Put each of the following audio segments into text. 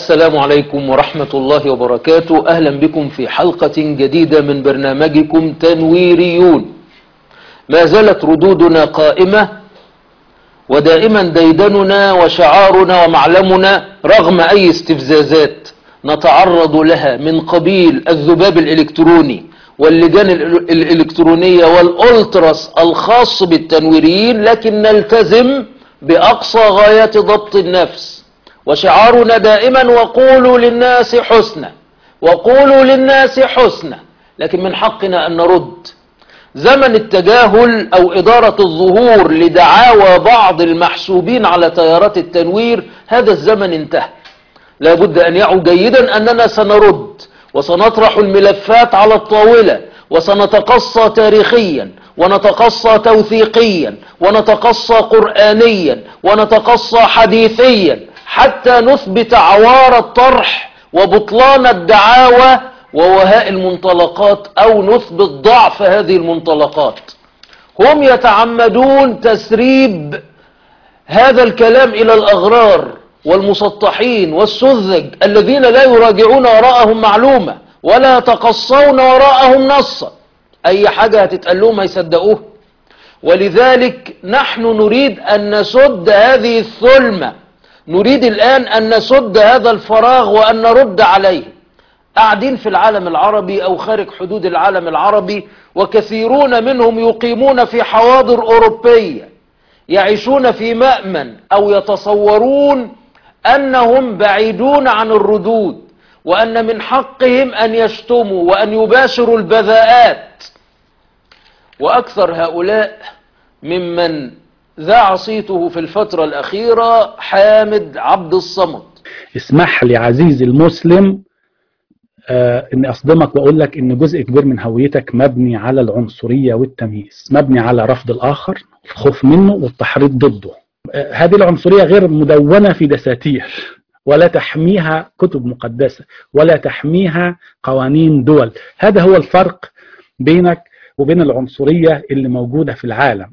السلام عليكم ورحمة الله وبركاته أهلا بكم في حلقة جديدة من برنامجكم تنويريون ما زالت ردودنا قائمة ودائما ديدننا وشعارنا ومعلمنا رغم أي استفزازات نتعرض لها من قبيل الذباب الإلكتروني واللجان الإلكترونية والألترس الخاص بالتنويريين لكن نلتزم بأقصى غايات ضبط النفس وشعارنا دائما وقولوا للناس حسنا وقولوا للناس حسنا لكن من حقنا أن نرد زمن التجاهل أو إدارة الظهور لدعاوى بعض المحسوبين على تيارات التنوير هذا الزمن انتهى لابد أن يعوا جيدا أننا سنرد وسنطرح الملفات على الطاولة وسنتقصى تاريخيا ونتقصى توثيقيا ونتقصى قرآنيا ونتقصى حديثيا حتى نثبت عوار الطرح وبطلان الدعاوى ووهاء المنطلقات أو نثبت ضعف هذه المنطلقات هم يتعمدون تسريب هذا الكلام إلى الأغرار والمسطحين والسذج الذين لا يراجعون وراءهم معلومة ولا يتقصون وراءهم نصا أي حاجة هتتقال لهم هيصدقوها ولذلك نحن نريد أن نسد هذه الثلمة نريد الآن أن نسد هذا الفراغ وأن نرد عليه قاعدين في العالم العربي أو خارج حدود العالم العربي وكثيرون منهم يقيمون في حواضر أوروبية يعيشون في مأمن أو يتصورون أنهم بعيدون عن الردود وأن من حقهم أن يشتموا وأن يباشروا البذاءات وأكثر هؤلاء ممن ذاع صيته في الفترة الأخيرة حامد عبد الصمد اسمح لي عزيزي المسلم آه اني اصدمك واقول لك ان جزء كبير من هويتك مبني على العنصرية والتمييز مبني على رفض الاخر الخوف منه والتحريض ضده آه هذه العنصرية غير مدونة في دساتير ولا تحميها كتب مقدسة ولا تحميها قوانين دول هذا هو الفرق بينك وبين العنصرية اللي موجودة في العالم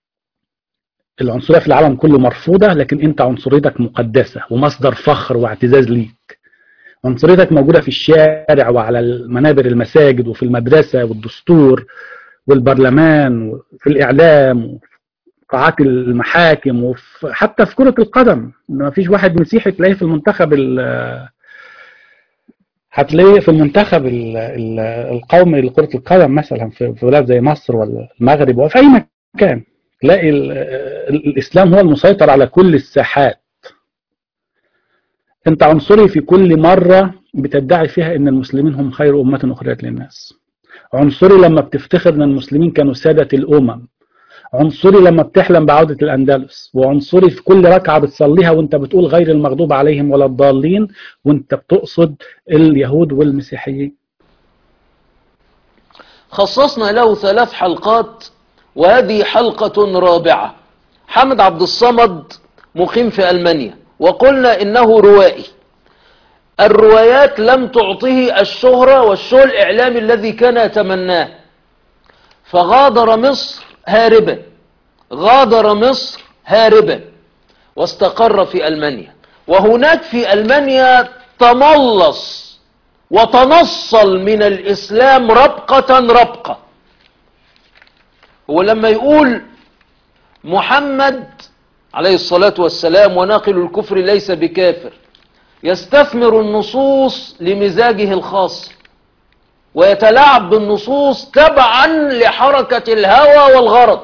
العنصرية في العالم كله مرفوضة لكن انت عنصريتك مقدسة ومصدر فخر واعتزاز ليك عنصريتك موجودة في الشارع وعلى منابر المساجد وفي المدرسة والدستور والبرلمان وفي الإعلام وفي قاعات المحاكم وحتى في كرة القدم ما فيش واحد مسيحي تلاقيه في المنتخب هتلاقيه في المنتخب ال ال القومي لكرة القدم مثلا في بلاد زي مصر ولا المغرب وفي أي مكان تلاقي الإسلام هو المسيطر على كل الساحات أنت عنصري في كل مرة بتدعي فيها أن المسلمين هم خير أمة أخرجت للناس عنصري لما بتفتخر أن المسلمين كانوا سادة الأمم عنصري لما بتحلم بعودة الأندلس وعنصري في كل ركعة بتصليها وانت بتقول غير المغضوب عليهم ولا الضالين وانت بتقصد اليهود والمسيحيين خصصنا له ثلاث حلقات وهذه حلقة رابعة حمد عبد الصمد مقيم في ألمانيا وقلنا إنه روائي الروايات لم تعطه الشهرة والشو الإعلامي الذي كان يتمناه فغادر مصر هاربا غادر مصر هاربا واستقر في ألمانيا وهناك في ألمانيا تملص وتنصل من الإسلام ربقة ربقة هو لما يقول محمد عليه الصلاة والسلام وناقل الكفر ليس بكافر يستثمر النصوص لمزاجه الخاص ويتلاعب بالنصوص تبعا لحركة الهوى والغرض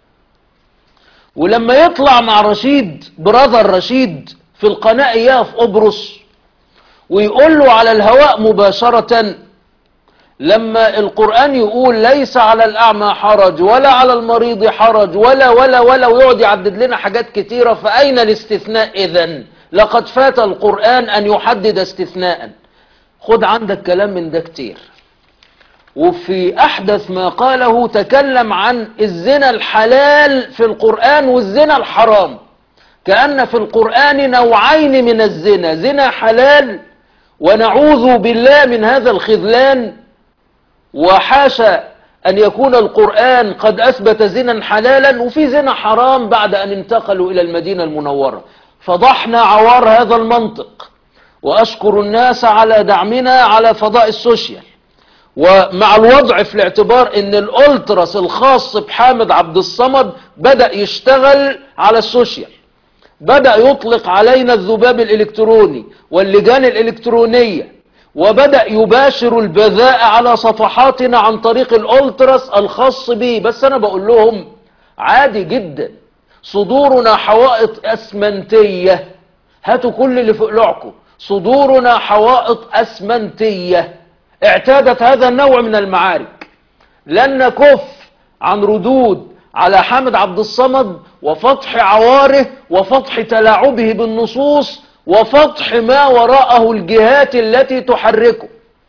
ولما يطلع مع رشيد براذر رشيد في القناة إياه في قبرص ويقول له على الهواء مباشرة لما القرآن يقول ليس على الأعمى حرج ولا على المريض حرج ولا ولا ولا ويقعد يعدد لنا حاجات كتيرة فأين الاستثناء إذن لقد فات القرآن أن يحدد استثناء خد عندك كلام من ده كتير وفي أحدث ما قاله تكلم عن الزنا الحلال في القرآن والزنا الحرام كأن في القرآن نوعين من الزنا زنا حلال ونعوذ بالله من هذا الخذلان وحاشا أن يكون القرآن قد أثبت زنا حلالا وفي زنا حرام بعد أن انتقلوا إلى المدينة المنورة فضحنا عوار هذا المنطق وأشكر الناس على دعمنا على فضاء السوشيال ومع الوضع في الاعتبار ان الالتراس الخاص بحامد عبد الصمد بدأ يشتغل على السوشيال بدأ يطلق علينا الذباب الالكتروني واللجان الالكترونية وبدأ يباشر البذاء على صفحاتنا عن طريق الالتراس الخاص به بس انا بقول لهم عادي جدا صدورنا حوائط اسمنتية هاتوا كل اللي في قلوعكم صدورنا حوائط اسمنتية اعتادت هذا النوع من المعارك لن نكف عن ردود على حامد عبد الصمد وفتح عواره وفتح تلاعبه بالنصوص وفتح ما وراءه الجهات التي تحركه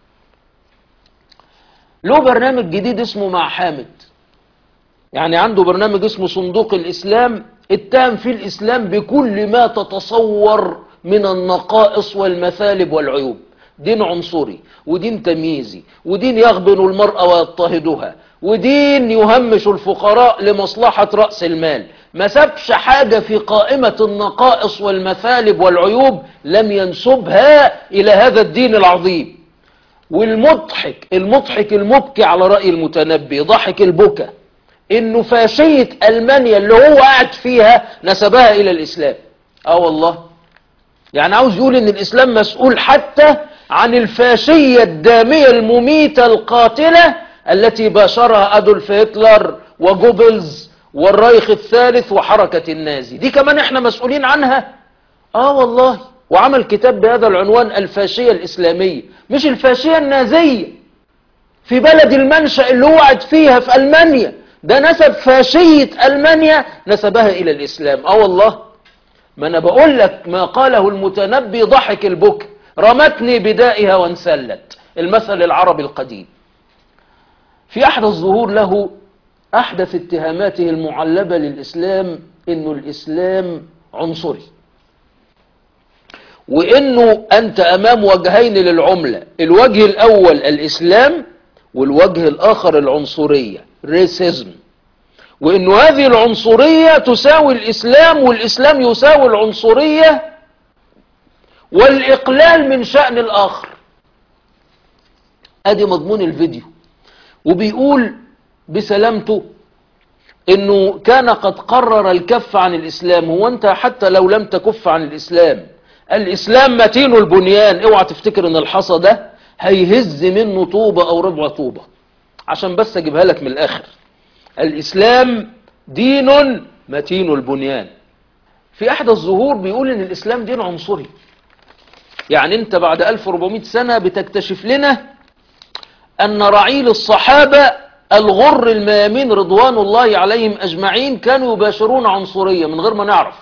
له برنامج جديد اسمه مع حامد يعني عنده برنامج اسمه صندوق الإسلام اتهم فيه الإسلام بكل ما تتصور من النقائص والمثالب والعيوب دين عنصري ودين تمييزي ودين يغبن المرأة ويضطهدها ودين يهمش الفقراء لمصلحة رأس المال ما سابش حاجة في قائمة النقائص والمثالب والعيوب لم ينسبها إلى هذا الدين العظيم والمضحك المضحك المبكي على رأي المتنبي ضحك البكا انه فاشية المانيا اللي هو قاعد فيها نسبها الى الاسلام اه والله يعني عاوز يقول ان الاسلام مسؤول حتى عن الفاشية الدامية المميتة القاتلة التي باشرها ادولف هتلر وجوبلز والرايخ الثالث وحركة النازي دي كمان احنا مسؤولين عنها اه والله وعمل كتاب بهذا العنوان الفاشية الاسلامية مش الفاشية النازية في بلد المنشأ اللي هو قاعد فيها في المانيا ده نسب فاشية المانيا نسبها الى الاسلام اه والله ما انا بقول لك ما قاله المتنبي ضحك البكا رمتني بدائها وانسلت المثل العربي القديم في احدث ظهور له احدث اتهاماته المعلبة للاسلام انه الاسلام عنصري وانه انت امام وجهين للعملة الوجه الاول الاسلام والوجه الاخر العنصرية ريسيزم وانه هذه العنصرية تساوي الاسلام والاسلام يساوي العنصرية والاقلال من شأن الاخر ادي مضمون الفيديو وبيقول بسلامته انه كان قد قرر الكف عن الاسلام هو انت حتى لو لم تكف عن الاسلام الاسلام متين البنيان اوعى تفتكر ان الحصى ده هيهز منه طوبة او ربع طوبة عشان بس اجيبها لك من الاخر الاسلام دين متين البنيان في احدى الظهور بيقول ان الاسلام دين عنصري يعني انت بعد 1400 سنة بتكتشف لنا ان رعيل الصحابة الغر الميامين رضوان الله عليهم اجمعين كانوا يباشرون عنصرية من غير ما نعرف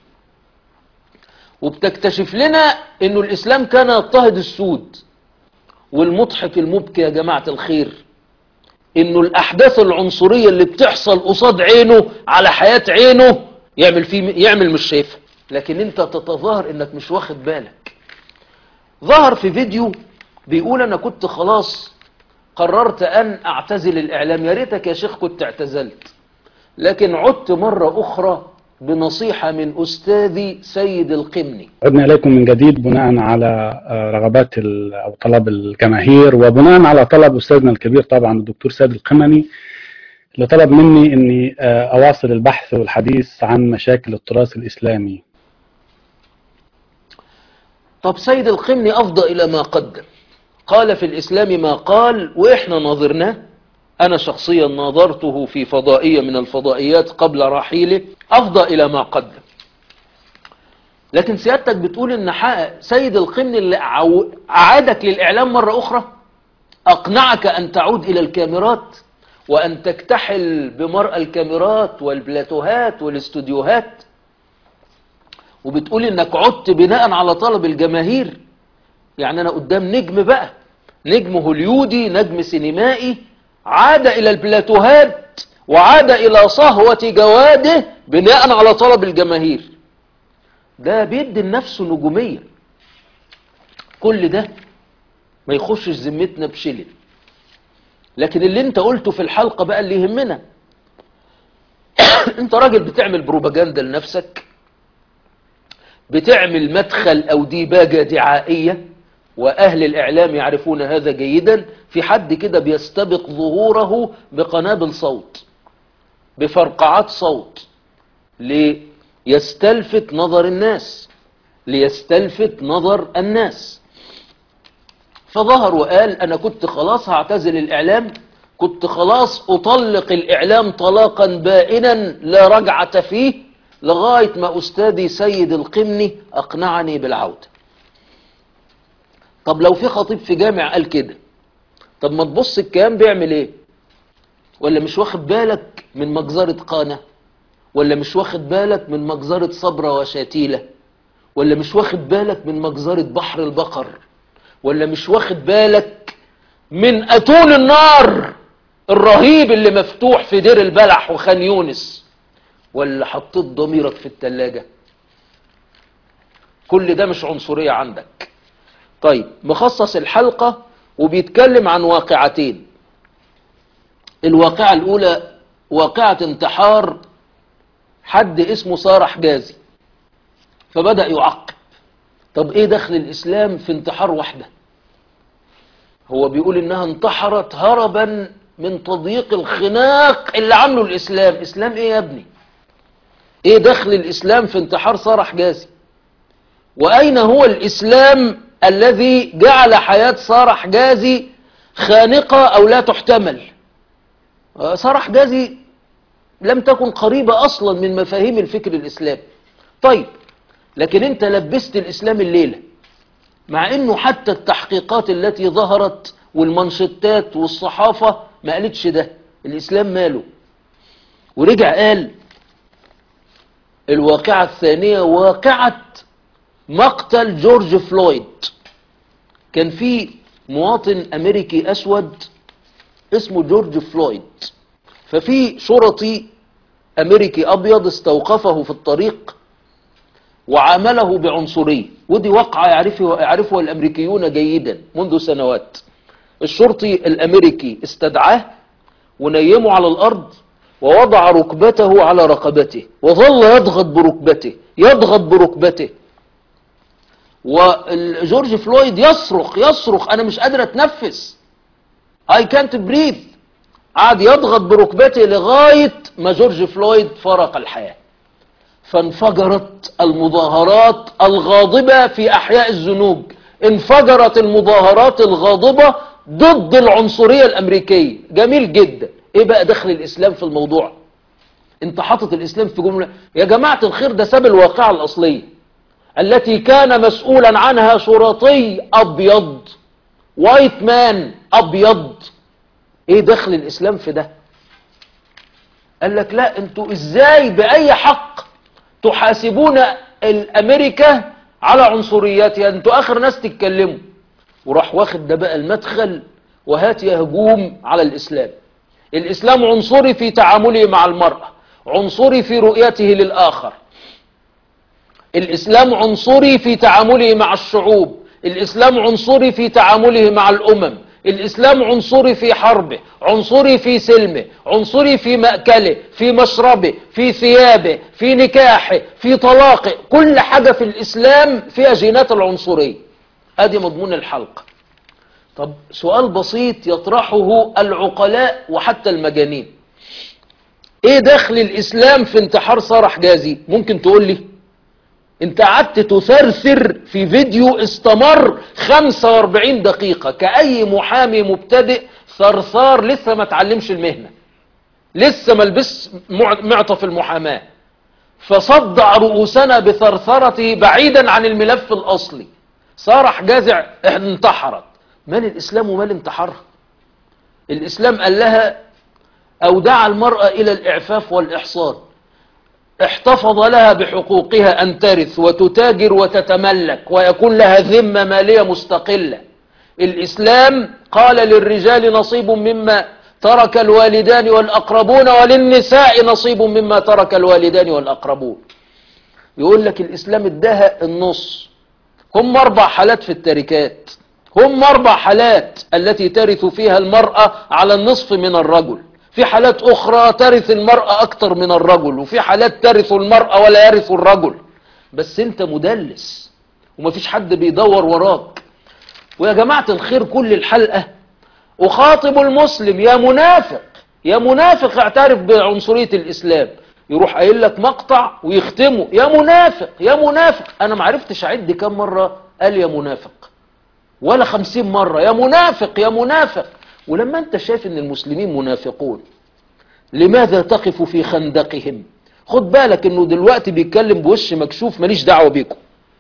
وبتكتشف لنا انه الاسلام كان يضطهد السود والمضحك المبكي يا جماعة الخير انه الاحداث العنصرية اللي بتحصل قصاد عينه على حياة عينه يعمل فيه يعمل مش شايفها لكن انت تتظاهر انك مش واخد بالك ظهر في فيديو بيقول انا كنت خلاص قررت ان اعتزل الاعلام يا ريتك يا شيخ كنت اعتزلت لكن عدت مرة اخرى بنصيحة من أستاذي سيد القمني عدنا إليكم من جديد بناء على رغبات أو طلب الجماهير وبناء على طلب أستاذنا الكبير طبعا الدكتور سيد القمني اللي طلب مني أني أواصل البحث والحديث عن مشاكل التراث الإسلامي طب سيد القمني أفضى إلى ما قدم قال في الإسلام ما قال وإحنا ناظرناه أنا شخصيا ناظرته في فضائية من الفضائيات قبل رحيله أفضى إلى ما قدم لكن سيادتك بتقول إن سيد القمن اللي أعادك للإعلام مرة أخرى أقنعك أن تعود إلى الكاميرات وأن تكتحل بمرأى الكاميرات والبلاتوهات والاستوديوهات وبتقول إنك عدت بناء على طلب الجماهير يعني أنا قدام نجم بقى نجم هوليودي نجم سينمائي عاد إلى البلاتوهات وعاد إلى صهوة جواده بناء على طلب الجماهير ده بيدي لنفسه نجومية كل ده ما يخشش ذمتنا بشلل لكن اللي انت قلته في الحلقة بقى اللي يهمنا انت راجل بتعمل بروباجندا لنفسك بتعمل مدخل أو ديباجة دعائية وأهل الإعلام يعرفون هذا جيدا في حد كده بيستبق ظهوره بقنابل صوت بفرقعات صوت ليستلفت نظر الناس ليستلفت نظر الناس فظهر وقال أنا كنت خلاص هعتزل الإعلام كنت خلاص أطلق الإعلام طلاقا بائنا لا رجعة فيه لغاية ما أستاذي سيد القمني أقنعني بالعودة طب لو في خطيب في جامع قال كده طب ما تبص الكلام بيعمل ايه ولا مش واخد بالك من مجزرة قانة ولا مش واخد بالك من مجزرة صبرة وشاتيلة ولا مش واخد بالك من مجزرة بحر البقر ولا مش واخد بالك من أتون النار الرهيب اللي مفتوح في دير البلح وخان يونس ولا حطيت ضميرك في التلاجة كل ده مش عنصرية عندك طيب مخصص الحلقة وبيتكلم عن واقعتين الواقعة الأولى واقعة انتحار حد اسمه سارة حجازي فبدأ يعقب طب ايه دخل الإسلام في انتحار واحدة هو بيقول انها انتحرت هربا من تضييق الخناق اللي عامله الإسلام إسلام ايه يا ابني ايه دخل الإسلام في انتحار سارة حجازي وأين هو الإسلام الذي جعل حياة سارة حجازي خانقة أو لا تحتمل سارة حجازي لم تكن قريبة أصلا من مفاهيم الفكر الإسلامي طيب لكن أنت لبست الإسلام الليلة مع أنه حتى التحقيقات التي ظهرت والمنشطات والصحافة ما قالتش ده الإسلام ماله ورجع قال الواقعة الثانية واقعة مقتل جورج فلويد كان في مواطن امريكي اسود اسمه جورج فلويد ففي شرطي امريكي ابيض استوقفه في الطريق وعامله بعنصرية ودي وقعة يعرفها, يعرفها الامريكيون جيدا منذ سنوات الشرطي الامريكي استدعاه ونيمه على الارض ووضع ركبته على رقبته وظل يضغط بركبته يضغط بركبته وجورج فلويد يصرخ يصرخ انا مش قادر اتنفس I can't breathe قعد يضغط بركبته لغاية ما جورج فلويد فرق الحياة فانفجرت المظاهرات الغاضبة في احياء الزنوج انفجرت المظاهرات الغاضبة ضد العنصرية الامريكية جميل جدا ايه بقى دخل الاسلام في الموضوع انت حاطط الاسلام في جملة يا جماعة الخير ده ساب الواقعة الاصلية التي كان مسؤولا عنها شرطي ابيض وايت مان ابيض ايه دخل الاسلام في ده قال لك لا انتوا ازاي باي حق تحاسبون الامريكا على عنصرياتها انتوا اخر ناس تتكلموا وراح واخد ده بقى المدخل وهات يا هجوم على الاسلام الاسلام عنصري في تعامله مع المرأة عنصري في رؤيته للاخر الإسلام عنصري في تعامله مع الشعوب الإسلام عنصري في تعامله مع الأمم الإسلام عنصري في حربه عنصري في سلمه عنصري في مأكله في مشربه في ثيابه في نكاحه في طلاقه كل حاجة في الإسلام فيها جينات العنصرية ادي مضمون الحلقة طب سؤال بسيط يطرحه العقلاء وحتى المجانين ايه دخل الإسلام في انتحار سارة حجازي ممكن تقول لي انت قعدت تثرثر في فيديو استمر 45 دقيقة كأي محامي مبتدئ ثرثار لسه ما تعلمش المهنة لسه ما لبس معطف المحاماة فصدع رؤوسنا بثرثرته بعيدا عن الملف الأصلي صار حجازع انتحرت مال الإسلام ومال انتحارها الإسلام قال لها أو دعا المرأة إلى الإعفاف والإحصان احتفظ لها بحقوقها أن ترث وتتاجر وتتملك ويكون لها ذمة مالية مستقلة الإسلام قال للرجال نصيب مما ترك الوالدان والأقربون وللنساء نصيب مما ترك الوالدان والأقربون يقول لك الإسلام اداها النص هم أربع حالات في التركات هم أربع حالات التي ترث فيها المرأة على النصف من الرجل في حالات أخرى ترث المرأة أكثر من الرجل وفي حالات ترث المرأة ولا يرث الرجل بس انت مدلس ومفيش حد بيدور وراك ويا جماعة الخير كل الحلقة أخاطب المسلم يا منافق يا منافق اعترف بعنصرية الإسلام يروح قايل لك مقطع ويختمه يا منافق يا منافق أنا معرفتش أعد كم مرة قال يا منافق ولا خمسين مرة يا منافق يا منافق ولما أنت شايف أن المسلمين منافقون لماذا تقف في خندقهم خد بالك أنه دلوقتي بيتكلم بوش مكشوف ماليش دعوة بيكم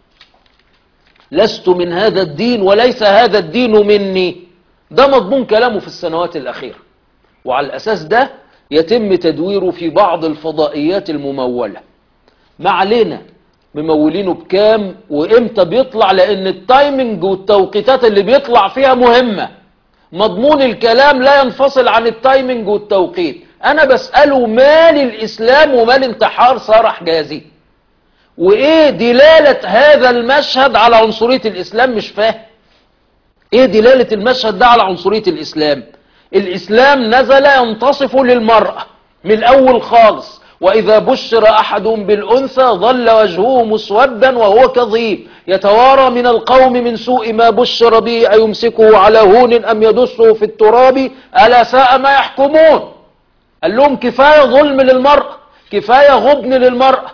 لست من هذا الدين وليس هذا الدين مني ده مضمون كلامه في السنوات الأخيرة وعلى الأساس ده يتم تدويره في بعض الفضائيات الممولة ما علينا ممولينه بكام وامتى بيطلع لان التايمنج والتوقيتات اللي بيطلع فيها مهمة مضمون الكلام لا ينفصل عن التايمنج والتوقيت انا بسأله مال الاسلام ومال انتحار سارة حجازي وايه دلالة هذا المشهد على عنصرية الاسلام مش فاهم ايه دلالة المشهد ده على عنصرية الاسلام الاسلام نزل ينتصف للمرأة من الاول خالص واذا بشر احد بالانثى ظل وجهه مسودا وهو كظيم يتوارى من القوم من سوء ما بشر به ايمسكه على هون ام يدسه في التراب الا ساء ما يحكمون قال لهم كفاية ظلم للمرأة كفاية غبن للمرأة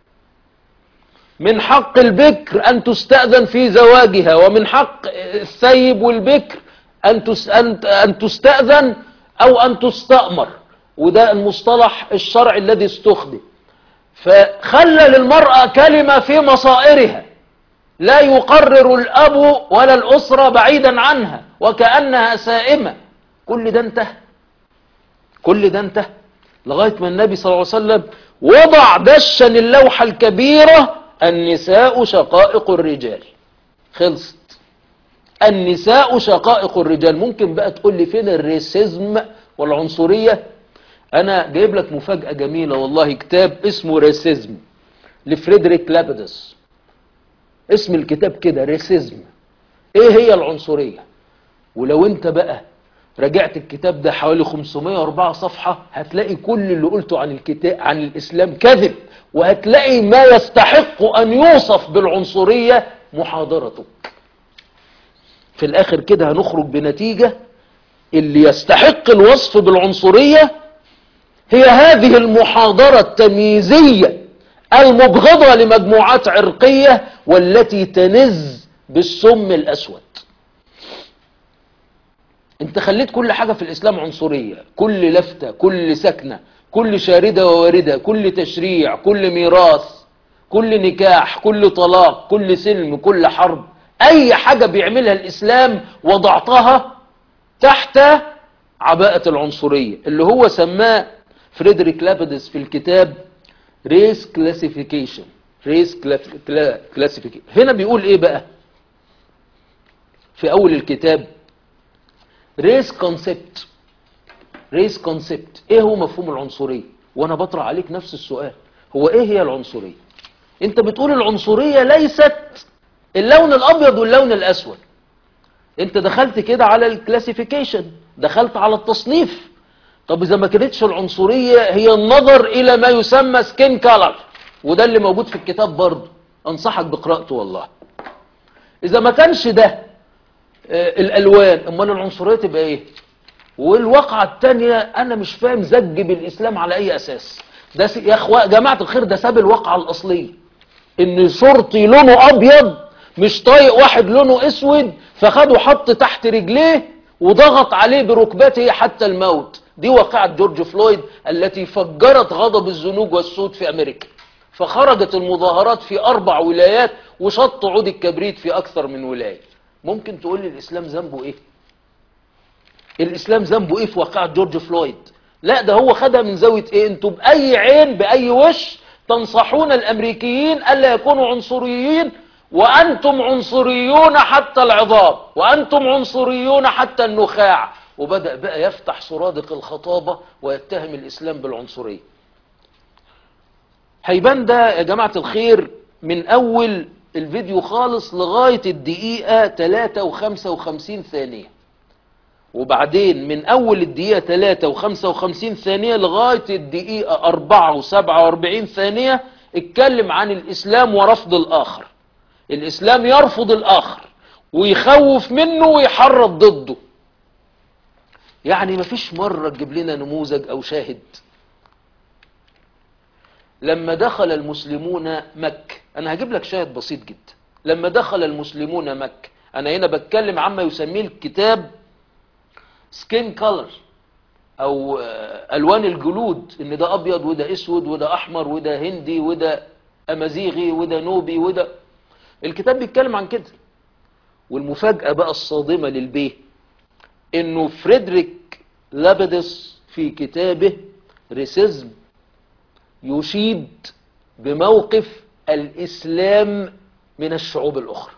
من حق البكر أن تستأذن في زواجها ومن حق الثيب والبكر أن أن تستأذن أو أن تستأمر وده المصطلح الشرعي الذي استخدم فخلى للمرأة كلمة في مصائرها لا يقرر الأب ولا الأسرة بعيدا عنها وكأنها سائمة كل ده انتهى كل ده انتهى لغاية ما النبي صلى الله عليه وسلم وضع دشا اللوحة الكبيرة النساء شقائق الرجال خلصت النساء شقائق الرجال ممكن بقى تقول لي فين الريسيزم والعنصرية انا جايب لك مفاجأة جميلة والله كتاب اسمه ريسيزم لفريدريك لابدس اسم الكتاب كده ريسيزم ايه هي العنصرية ولو انت بقى رجعت الكتاب ده حوالي 504 صفحة هتلاقي كل اللي قلته عن الكتاب عن الاسلام كذب وهتلاقي ما يستحق ان يوصف بالعنصرية محاضرتك في الاخر كده هنخرج بنتيجة اللي يستحق الوصف بالعنصرية هي هذه المحاضرة التمييزية المبغضة لمجموعات عرقية والتي تنز بالسم الأسود انت خليت كل حاجة في الإسلام عنصرية كل لفتة كل سكنة كل شاردة وواردة كل تشريع كل ميراث كل نكاح كل طلاق كل سلم كل حرب أي حاجة بيعملها الإسلام وضعتها تحت عباءة العنصرية اللي هو سماه فريدريك لابدس في الكتاب ريس كلاسيفيكيشن ريس كلاسيفيكيشن هنا بيقول ايه بقى في اول الكتاب ريس كونسبت ريس كونسبت ايه هو مفهوم العنصرية وانا بطرح عليك نفس السؤال هو ايه هي العنصرية انت بتقول العنصرية ليست اللون الابيض واللون الاسود انت دخلت كده على الكلاسيفيكيشن دخلت على التصنيف طب اذا ما كانتش العنصرية هي النظر الى ما يسمى سكين كالر وده اللي موجود في الكتاب برضه انصحك بقراءته والله اذا ما كانش ده آه الالوان امال العنصرية تبقى ايه والواقعة التانية انا مش فاهم زج بالاسلام على اي اساس ده س... يا اخوة جماعة الخير ده ساب الواقعة الاصلية ان شرطي لونه ابيض مش طايق واحد لونه اسود فخده حط تحت رجليه وضغط عليه بركبته حتى الموت دي واقعة جورج فلويد التي فجرت غضب الزنوج والسود في أمريكا فخرجت المظاهرات في أربع ولايات وشط عود الكبريت في أكثر من ولاية ممكن تقول لي الإسلام ذنبه إيه الإسلام ذنبه إيه في واقعة جورج فلويد لا ده هو خدها من زاوية إيه أنتوا بأي عين بأي وش تنصحون الأمريكيين ألا يكونوا عنصريين وأنتم عنصريون حتى العظام وأنتم عنصريون حتى النخاع وبدأ بقى يفتح سرادق الخطابة ويتهم الإسلام بالعنصرية هيبان ده يا جماعة الخير من أول الفيديو خالص لغاية الدقيقة 3 و55 ثانية وبعدين من أول الدقيقة 3 و55 ثانية لغاية الدقيقة 4 و47 ثانية اتكلم عن الإسلام ورفض الآخر الإسلام يرفض الآخر ويخوف منه ويحرض ضده يعني مفيش مرة تجيب لنا نموذج أو شاهد لما دخل المسلمون مكة أنا هجيب لك شاهد بسيط جدا لما دخل المسلمون مكة أنا هنا بتكلم عما يسميه الكتاب سكين كولر أو آه، ألوان الجلود إن ده أبيض وده أسود وده أحمر وده هندي وده أمازيغي وده نوبي وده الكتاب بيتكلم عن كده والمفاجأة بقى الصادمة للبيه إنه فريدريك لابدس في كتابه ريسيزم يشيد بموقف الإسلام من الشعوب الأخرى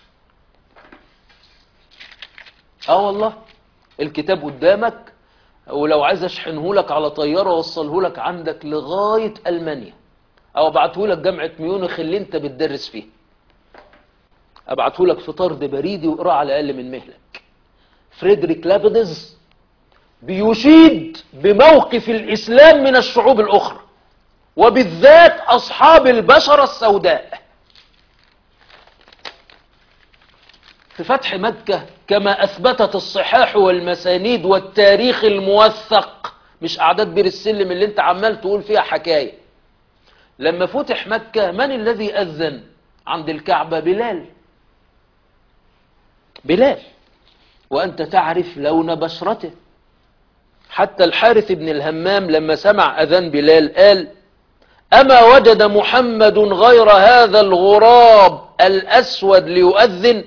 اه والله الكتاب قدامك ولو عايز اشحنه لك على طيارة اوصله لك عندك لغاية ألمانيا او ابعته لك جامعة ميونخ اللي انت بتدرس فيه ابعته لك في طرد بريدي واقراه على اقل من مهلك فريدريك لابدز بيشيد بموقف الاسلام من الشعوب الاخرى وبالذات اصحاب البشرة السوداء في فتح مكة كما أثبتت الصحاح والمسانيد والتاريخ الموثق مش أعداد بير السلم اللي انت عمال تقول فيها حكاية لما فتح مكة من الذي أذن عند الكعبة بلال بلال وأنت تعرف لون بشرته حتى الحارث بن الهمام لما سمع أذان بلال قال أما وجد محمد غير هذا الغراب الأسود ليؤذن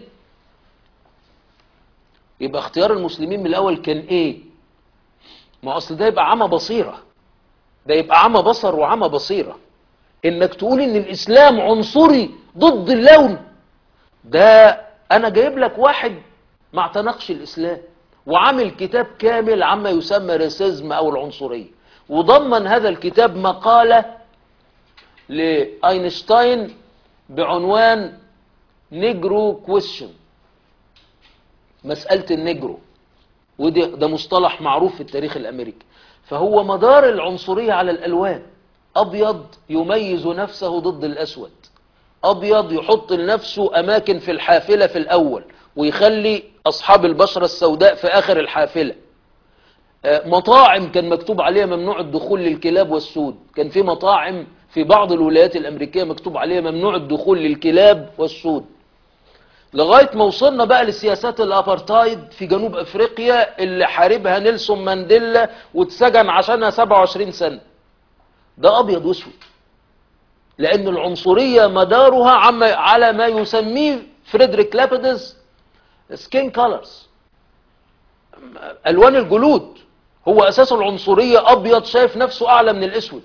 يبقى اختيار المسلمين من الأول كان إيه ما أصل ده يبقى عمى بصيرة ده يبقى عمى بصر وعمى بصيرة إنك تقول إن الإسلام عنصري ضد اللون ده أنا جايب لك واحد ما اعتنقش الإسلام وعامل كتاب كامل عما يسمى ريسيزم أو العنصرية وضمن هذا الكتاب مقالة لأينشتاين بعنوان نيجرو كويشن مسألة النجرو وده ده مصطلح معروف في التاريخ الأمريكي فهو مدار العنصرية على الألوان أبيض يميز نفسه ضد الأسود أبيض يحط لنفسه أماكن في الحافلة في الأول ويخلي أصحاب البشرة السوداء في آخر الحافلة آه، مطاعم كان مكتوب عليها ممنوع الدخول للكلاب والسود كان في مطاعم في بعض الولايات الأمريكية مكتوب عليها ممنوع الدخول للكلاب والسود لغاية ما وصلنا بقى لسياسات الابارتايد في جنوب افريقيا اللي حاربها نيلسون مانديلا واتسجن عشانها 27 سنة ده ابيض واسود لان العنصرية مدارها عما على ما يسميه فريدريك لابيدز سكين كولرز الوان الجلود هو اساس العنصرية ابيض شايف نفسه اعلى من الاسود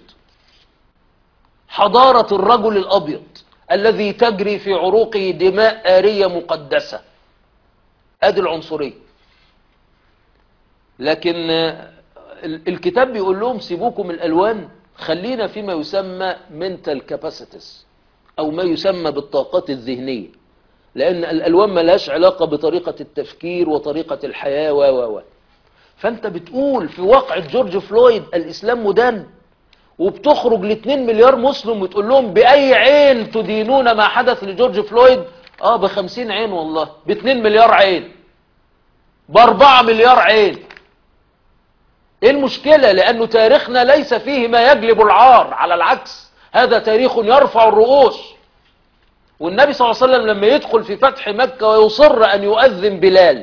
حضارة الرجل الابيض الذي تجري في عروقه دماء آرية مقدسة ادي العنصرية لكن آه، ال- الكتاب بيقول لهم سيبوكم من الألوان خلينا فيما يسمى mental capacities أو ما يسمى بالطاقات الذهنية لأن الألوان ملهاش علاقة بطريقة التفكير وطريقة الحياة و و و فأنت بتقول في واقع جورج فلويد الإسلام مدان وبتخرج ل 2 مليار مسلم وتقول لهم بأي عين تدينون ما حدث لجورج فلويد اه ب 50 عين والله ب 2 مليار عين ب 4 مليار عين ايه المشكلة لانه تاريخنا ليس فيه ما يجلب العار على العكس هذا تاريخ يرفع الرؤوس والنبي صلى الله عليه وسلم لما يدخل في فتح مكة ويصر ان يؤذن بلال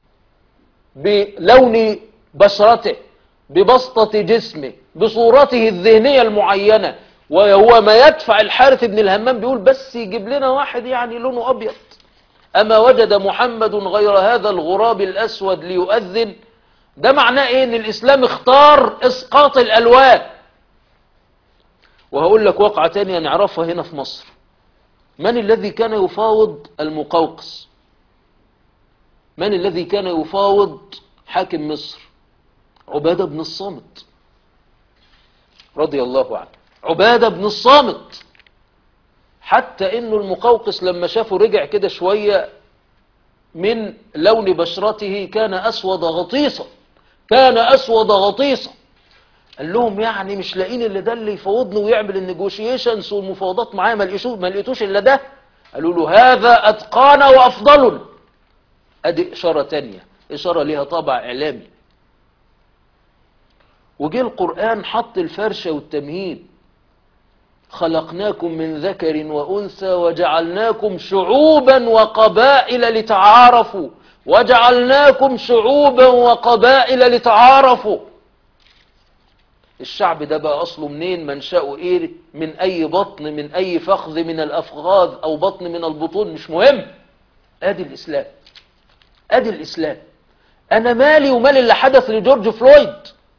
بلون بشرته ببسطة جسمه بصورته الذهنية المعينة وهو ما يدفع الحارث بن الهمام بيقول بس يجيب لنا واحد يعني لونه أبيض أما وجد محمد غير هذا الغراب الأسود ليؤذن ده معناه إيه إن الإسلام اختار إسقاط الألوان وهقول لك واقعة تانية نعرفها هنا في مصر من الذي كان يفاوض المقوقس من الذي كان يفاوض حاكم مصر عبادة بن الصامت رضي الله عنه عبادة بن الصامت حتى انه المقوقس لما شافه رجع كده شوية من لون بشرته كان اسود غطيسا كان اسود غطيسا قال لهم يعني مش لاقين اللي ده اللي يفوضني ويعمل النيجوشيشنز والمفاوضات معايا ما لقيتوش ما لقيتوش الا ده قالوا له هذا اتقانا وافضل ادي اشاره تانية اشاره ليها طابع اعلامي وجه القران حط الفرشه والتمهيد خلقناكم من ذكر وانثى وجعلناكم شعوبا وقبائل لتعارفوا وجعلناكم شعوبا وقبائل لتعارفوا الشعب ده بقى اصله منين منشأه ايه من اي بطن من اي فخذ من الافخاذ او بطن من البطون مش مهم ادي الاسلام ادي الاسلام انا مالي ومال اللي حدث لجورج فلويد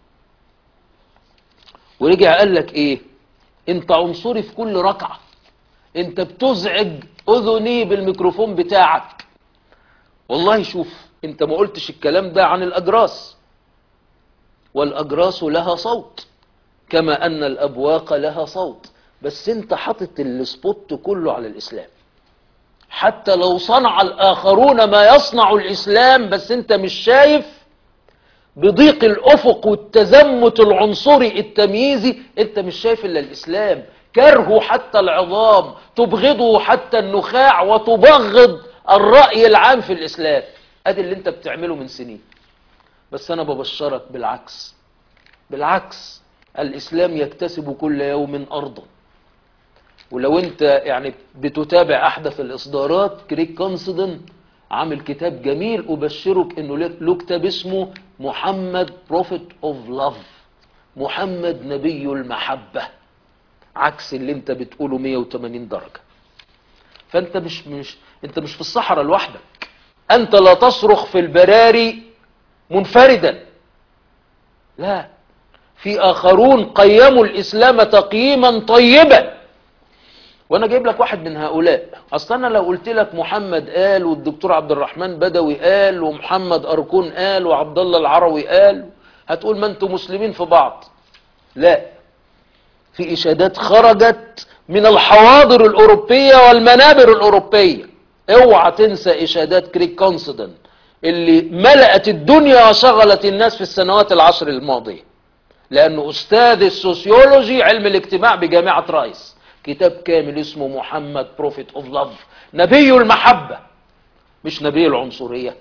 ورجع قال لك ايه انت عنصري في كل ركعة انت بتزعج اذني بالميكروفون بتاعك والله شوف انت ما قلتش الكلام ده عن الاجراس والاجراس لها صوت كما ان الابواق لها صوت بس انت حاطط السبوت كله على الاسلام حتى لو صنع الاخرون ما يصنع الاسلام بس انت مش شايف بضيق الافق والتزمت العنصري التمييزي انت مش شايف الا الاسلام كرهه حتى العظام تبغضه حتى النخاع وتبغض الرأي العام في الاسلام ادي اللي انت بتعمله من سنين بس انا ببشرك بالعكس بالعكس الاسلام يكتسب كل يوم ارضا ولو انت يعني بتتابع احدث الاصدارات كريك كونسيدن عامل كتاب جميل ابشرك انه له كتاب اسمه محمد بروفيت اوف لاف محمد نبي المحبة عكس اللي انت بتقوله 180 درجة فانت مش مش انت مش في الصحراء لوحدك انت لا تصرخ في البراري منفردا لا في اخرون قيموا الاسلام تقييما طيبا وانا جايب لك واحد من هؤلاء اصلا انا لو قلت لك محمد قال والدكتور عبد الرحمن بدوي قال ومحمد اركون قال وعبد الله العروي قال هتقول ما انتم مسلمين في بعض لا في اشادات خرجت من الحواضر الاوروبيه والمنابر الاوروبيه اوعى تنسى اشادات كريك كونسيدن اللي ملأت الدنيا وشغلت الناس في السنوات العشر الماضيه لانه استاذ السوسيولوجي علم الاجتماع بجامعه رايس كتاب كامل اسمه محمد بروفيت اوف لاف نبي المحبة مش نبي العنصرية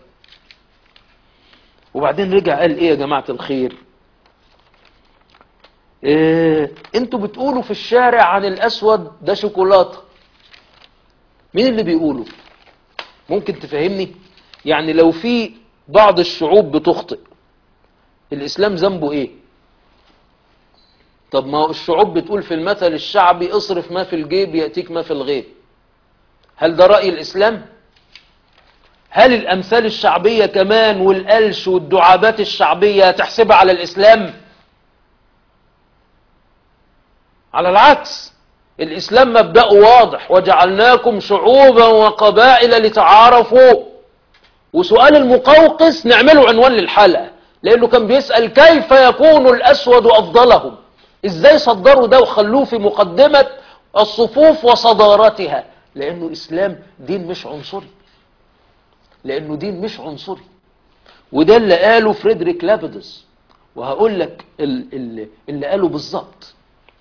وبعدين رجع قال ايه يا جماعة الخير إيه انتوا بتقولوا في الشارع عن الاسود ده شوكولاتة مين اللي بيقولوا ممكن تفهمني يعني لو في بعض الشعوب بتخطئ الاسلام ذنبه ايه طب ما الشعوب بتقول في المثل الشعبي اصرف ما في الجيب يأتيك ما في الغيب هل ده رأي الإسلام؟ هل الأمثال الشعبية كمان والقلش والدعابات الشعبية تحسبها على الإسلام؟ على العكس الإسلام مبدأه واضح وجعلناكم شعوبا وقبائل لتعارفوا وسؤال المقوقس نعمله عنوان للحلقة لأنه كان بيسأل كيف يكون الأسود أفضلهم ازاي صدروا ده وخلوه في مقدمة الصفوف وصدارتها لانه الاسلام دين مش عنصري لانه دين مش عنصري وده اللي قاله فريدريك لابدس وهقول لك اللي, اللي قاله بالظبط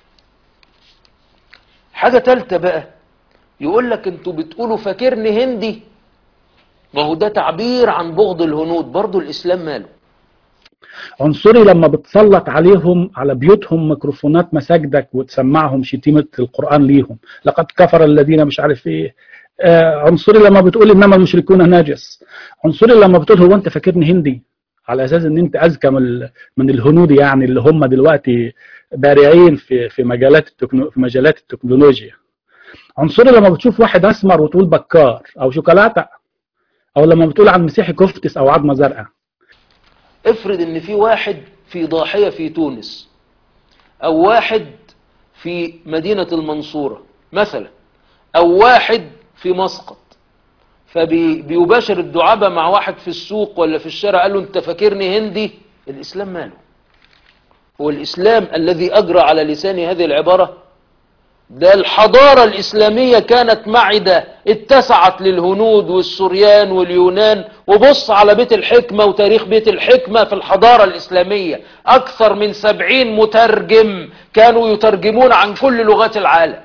حاجة تالتة بقى يقول لك انتوا بتقولوا فاكرني هندي ما هو ده تعبير عن بغض الهنود برضو الاسلام ماله عنصري لما بتسلط عليهم على بيوتهم ميكروفونات مساجدك وتسمعهم شتيمة القرآن ليهم لقد كفر الذين مش عارف ايه آه عنصري لما بتقول انما المشركون ناجس عنصري لما بتقول هو انت فاكرني هندي على اساس ان انت اذكى من من الهنود يعني اللي هم دلوقتي بارعين في في مجالات التكنو في مجالات التكنولوجيا عنصري لما بتشوف واحد اسمر وتقول بكار او شوكولاته او لما بتقول عن مسيحي كفتس او عظمه زرقاء افرض ان في واحد في ضاحية في تونس او واحد في مدينة المنصورة مثلا او واحد في مسقط فبيباشر الدعابة مع واحد في السوق ولا في الشارع قال له انت فاكرني هندي الاسلام ماله هو الاسلام الذي اجرى على لسان هذه العبارة ده الحضارة الإسلامية كانت معدة اتسعت للهنود والسوريان واليونان وبص على بيت الحكمة وتاريخ بيت الحكمة في الحضارة الإسلامية أكثر من سبعين مترجم كانوا يترجمون عن كل لغات العالم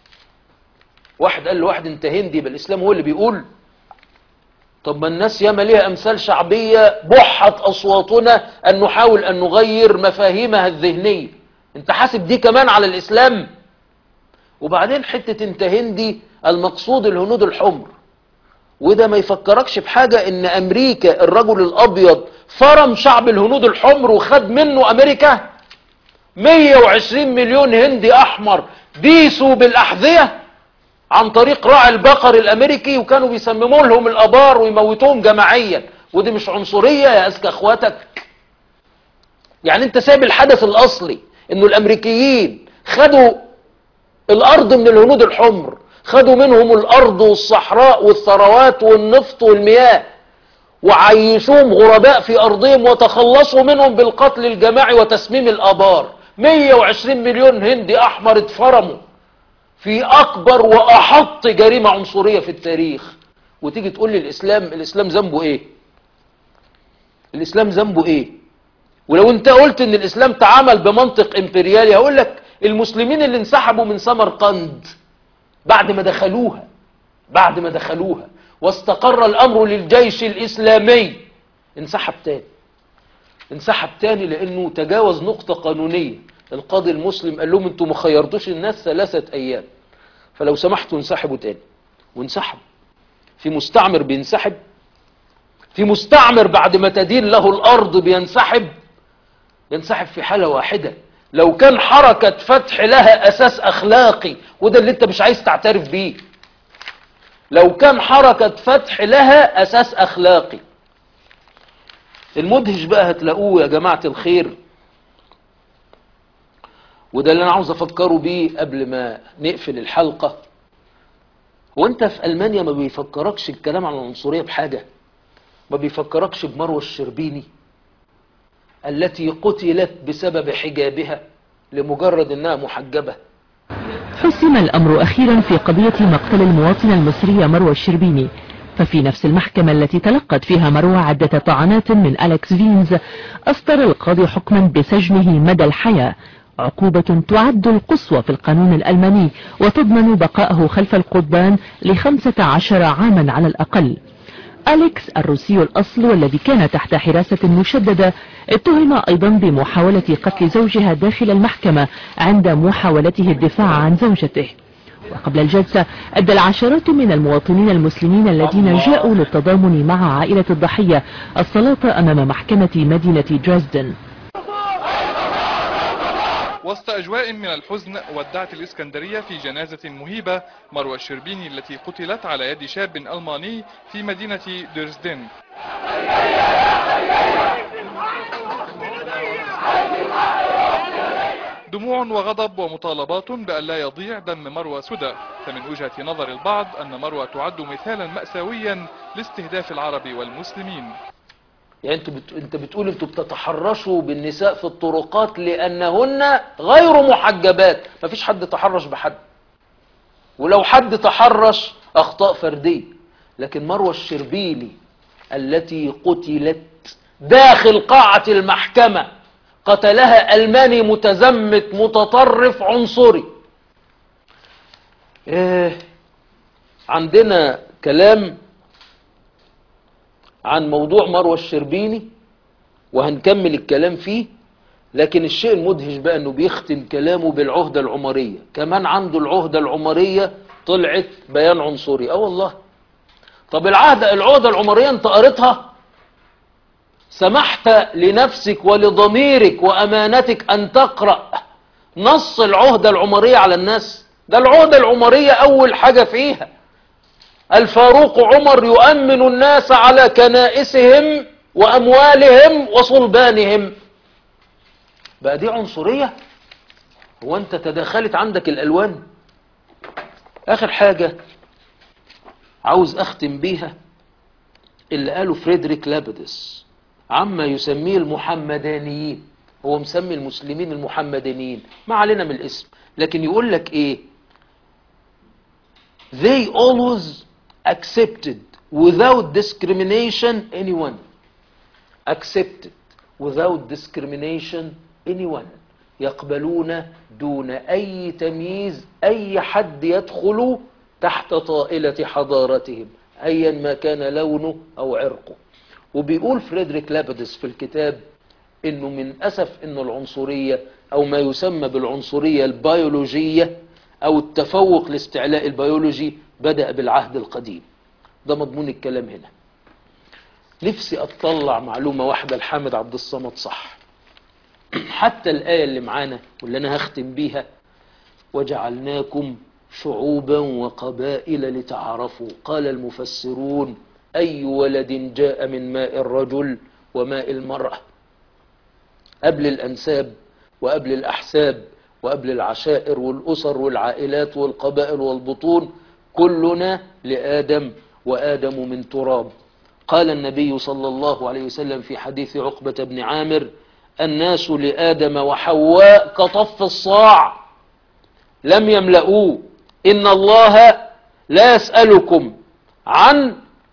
واحد قال له واحد انت هندي بالإسلام هو اللي بيقول طب ما الناس ياما ليها أمثال شعبية بحت أصواتنا أن نحاول أن نغير مفاهيمها الذهنية انت حاسب دي كمان على الإسلام وبعدين حتة انت هندي المقصود الهنود الحمر وده ما يفكركش بحاجة ان امريكا الرجل الابيض فرم شعب الهنود الحمر وخد منه امريكا 120 مليون هندي احمر ديسوا بالاحذية عن طريق راعي البقر الامريكي وكانوا بيسمموا لهم الابار ويموتوهم جماعيا ودي مش عنصرية يا اذكى اخواتك يعني انت سايب الحدث الاصلي انه الامريكيين خدوا الارض من الهنود الحمر خدوا منهم الارض والصحراء والثروات والنفط والمياه وعيشوهم غرباء في ارضهم وتخلصوا منهم بالقتل الجماعي وتسميم الابار 120 مليون هندي احمر اتفرموا في اكبر واحط جريمة عنصرية في التاريخ وتيجي تقول لي الاسلام الاسلام ذنبه ايه الاسلام ذنبه ايه ولو انت قلت ان الاسلام تعامل بمنطق امبريالي هقول لك المسلمين اللي انسحبوا من سمرقند بعد ما دخلوها بعد ما دخلوها واستقر الامر للجيش الاسلامي انسحب تاني انسحب تاني لانه تجاوز نقطة قانونية القاضي المسلم قال لهم انتوا ما خيرتوش الناس ثلاثة ايام فلو سمحتوا انسحبوا تاني وانسحب في مستعمر بينسحب في مستعمر بعد ما تدين له الارض بينسحب ينسحب في حالة واحدة لو كان حركة فتح لها أساس أخلاقي وده اللي أنت مش عايز تعترف بيه لو كان حركة فتح لها أساس أخلاقي المدهش بقى هتلاقوه يا جماعة الخير وده اللي أنا عاوز أفكره بيه قبل ما نقفل الحلقة وانت في ألمانيا ما بيفكركش الكلام عن العنصرية بحاجة ما بيفكركش بمروة الشربيني التي قتلت بسبب حجابها لمجرد انها محجبة حسم الأمر أخيرا في قضية مقتل المواطنة المصرية مروة الشربيني ففي نفس المحكمة التي تلقت فيها مروة عدة طعنات من أليكس فينز أصدر القاضي حكما بسجنه مدى الحياة عقوبة تعد القصوى في القانون الألماني وتضمن بقاءه خلف القضبان لخمسة عشر عاما على الأقل أليكس الروسي الأصل والذي كان تحت حراسة مشددة اتهم أيضا بمحاولة قتل زوجها داخل المحكمة عند محاولته الدفاع عن زوجته وقبل الجلسة أدى العشرات من المواطنين المسلمين الذين جاءوا للتضامن مع عائلة الضحية الصلاة أمام محكمة مدينة دريسدن وسط أجواء من الحزن ودعت الإسكندرية في جنازة مهيبة مروى الشربيني التي قتلت على يد شاب ألماني في مدينة درزدن دموع وغضب ومطالبات بأن لا يضيع دم مروى سدى فمن وجهة نظر البعض أن مروى تعد مثالا مأساويا لاستهداف العرب والمسلمين يعني انت بت... انت بتقول انتوا بتتحرشوا بالنساء في الطرقات لانهن غير محجبات مفيش حد تحرش بحد ولو حد تحرش اخطاء فرديه لكن مروه الشربيني التي قتلت داخل قاعه المحكمه قتلها الماني متزمت متطرف عنصري إيه عندنا كلام عن موضوع مروة الشربيني وهنكمل الكلام فيه لكن الشيء المدهش بقى انه بيختم كلامه بالعهدة العمرية كمان عنده العهدة العمرية طلعت بيان عنصري اه والله طب العهدة العهدة العمرية انت قريتها سمحت لنفسك ولضميرك وامانتك ان تقرأ نص العهدة العمرية على الناس ده العهدة العمرية اول حاجة فيها الفاروق عمر يؤمن الناس على كنائسهم وأموالهم وصلبانهم بقى دي عنصرية هو أنت تداخلت عندك الألوان آخر حاجة عاوز أختم بيها اللي قاله فريدريك لابدس عما يسميه المحمدانيين هو مسمي المسلمين المحمدانيين ما علينا من الاسم لكن يقول لك ايه they always accepted without discrimination anyone accepted without discrimination anyone يقبلون دون أي تمييز أي حد يدخل تحت طائلة حضارتهم أيا ما كان لونه أو عرقه وبيقول فريدريك لابدس في الكتاب انه من اسف ان العنصرية او ما يسمى بالعنصرية البيولوجية او التفوق الاستعلاء البيولوجي بدأ بالعهد القديم ده مضمون الكلام هنا نفسي اطلع معلومة واحدة لحامد عبد الصمد صح حتى الآية اللي معانا واللي انا هختم بيها وجعلناكم شعوبا وقبائل لتعارفوا قال المفسرون أي ولد جاء من ماء الرجل وماء المرأة قبل الأنساب وقبل الأحساب وقبل العشائر والأسر والعائلات والقبائل والبطون كلنا لآدم وآدم من تراب قال النبي صلى الله عليه وسلم في حديث عقبة بن عامر الناس لآدم وحواء كطف الصاع لم يملؤوه إن الله لا يسألكم عن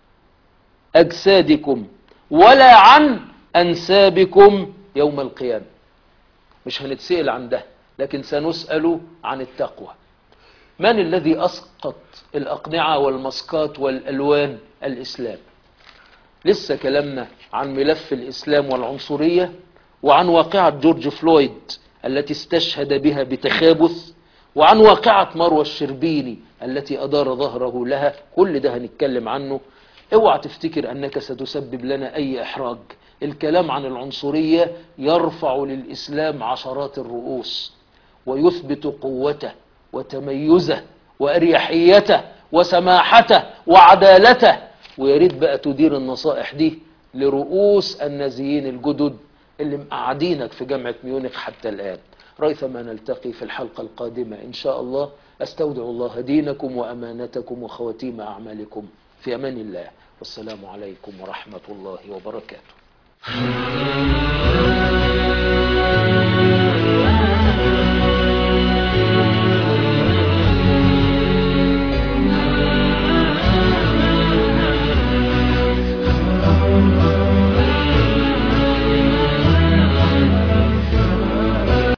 أجسادكم ولا عن أنسابكم يوم القيامة مش هنتسأل عن ده لكن سنسأل عن التقوى من الذي أسقط الأقنعة والمسكات والألوان الإسلام لسه كلامنا عن ملف الإسلام والعنصرية وعن واقعة جورج فلويد التي استشهد بها بتخابث وعن واقعة مروى الشربيني التي أدار ظهره لها كل ده هنتكلم عنه اوعى تفتكر أنك ستسبب لنا أي إحراج الكلام عن العنصرية يرفع للإسلام عشرات الرؤوس ويثبت قوته وتميزه وأريحيته وسماحته وعدالته ويريد بقى تدير النصائح دي لرؤوس النازيين الجدد اللي مقعدينك في جامعة ميونخ حتى الآن ريثما نلتقي في الحلقة القادمة إن شاء الله أستودع الله دينكم وأمانتكم وخواتيم أعمالكم في أمان الله والسلام عليكم ورحمة الله وبركاته